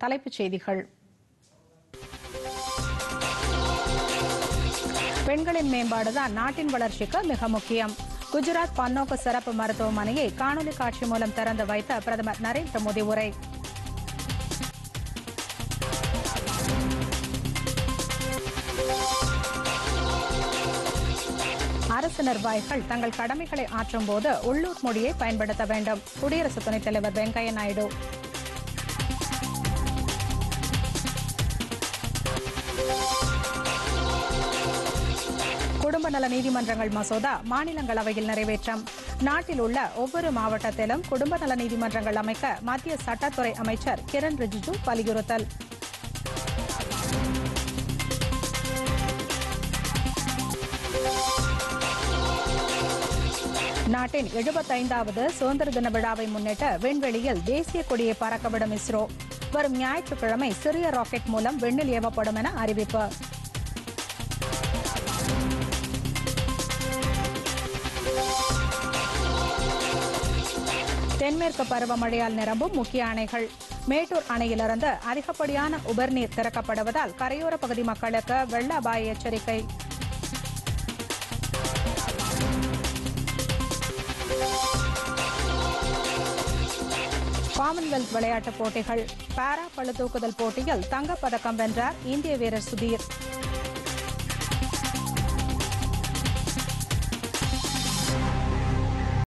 தலைப்புச் செய்திகள் பெண்களின் மேம்பாடுதான் நாட்டின் வளர்ச்சிக்கு மிக முக்கியம் குஜராத் பன்னோக்கு சிறப்பு மருத்துவமனையை காணொலி காட்சி மூலம் திறந்து வைத்த பிரதமர் நரேந்திர மோடி உரை அரசு நிர்வாகிகள் தங்கள் கடமைகளை ஆற்றும் போது உள்ளூர் மொழியை பயன்படுத்த வேண்டும் குடியரசு துணைத் தலைவர் வெங்கையா நாயுடு குடும்ப நல நீதிமன்றங்கள் மசோதா மாநிலங்களவையில் நிறைவேற்றம் நாட்டில் உள்ள ஒவ்வொரு மாவட்டத்திலும் குடும்ப நல நீதிமன்றங்கள் அமைக்க மத்திய சட்டத்துறை அமைச்சர் கிரண் ரிஜிஜு வலியுறுத்தல் நாட்டின் எழுபத்தைந்தாவது சுதந்திர தின விழாவை முன்னிட்டு விண்வெளியில் தேசிய கொடியை பறக்கவிடும் இஸ்ரோ வரும் ஞாயிற்றுக்கிழமை சிறிய ராக்கெட் மூலம் விண்ணில் ஏவப்படும் என அறிவிப்பு தென்மேற்கு பருவமழையால் நிரம்பும் முக்கிய அணைகள் மேட்டூர் அணையிலிருந்து அதிகப்படியான உபர்நீர் திறக்கப்படுவதால் கரையோர பகுதி மக்களுக்கு வெள்ள அபாய எச்சரிக்கை காமன்வெல்த் விளையாட்டுப் போட்டிகள் பாரா பளுதூக்குதல் போட்டியில் தங்கப்பதக்கம் வென்றார் இந்திய வீரர் சுதீர்